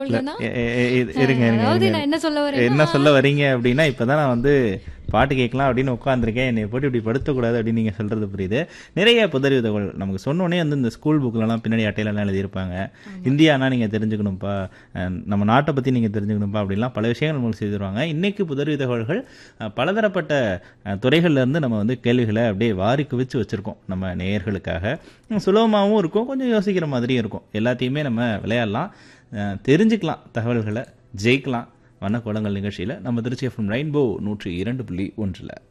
சொல்லுங்கன்னா எ- எ- எ- இ- இருங்க இருங்க, அதாவது இருங்க நான் என்ன சொல்ல வரேன்னா என்ன சொல்ல வரீங்க அப்படின்னா இப்பதான் நான் வந்து பாட்டு கேட்கலாம் அப்படின்னு உட்காந்துருக்கேன் என்னை போட்டு இப்படி படுத்தக்கூடாது அப்படின்னு நீங்க சொல்றது புரியுது நிறைய புதறிவுதகள் நமக்கு சொன்னோடனே வந்து இந்த ஸ்கூல் புக்லலாம் பின்னாடி அட்டையிலலாம் எழுதியிருப்பாங்க இந்தியானா நீங்க தெரிஞ்சுக்கணும்ப்பா அஹ் நம்ம நாட்டை பத்தி நீங்க தெரிஞ்சுக்கணும்ப்பா அப்படிலாம் பல விஷயங்கள் நமக்கு செய்திருவாங்க இன்னைக்கு புதறிவு தகவல்கள் அஹ், பலதரப்பட்ட அஹ், துறைகள்ல இருந்து நம்ம வந்து கேள்விகளை அப்படியே வாரி குவிச்சு வச்சிருக்கோம் நம்ம நேயர்களுக்காக உம், சுலபமாகவும் இருக்கும் கொஞ்சம் யோசிக்கிற மாதிரியும் இருக்கும் எல்லாத்தையுமே நம்ம விளையாடலாம் அஹ், தெரிஞ்சுக்கலாம் தகவல்களை ஜெயிக்கலாம் வண்ணக்கோலங்கள் நிகழ்ச்சியில் நம்ம திருச்சி எஃப்எம் ரெயின்போ நூற்றி இரண்டு புள்ளி ஒன்றில்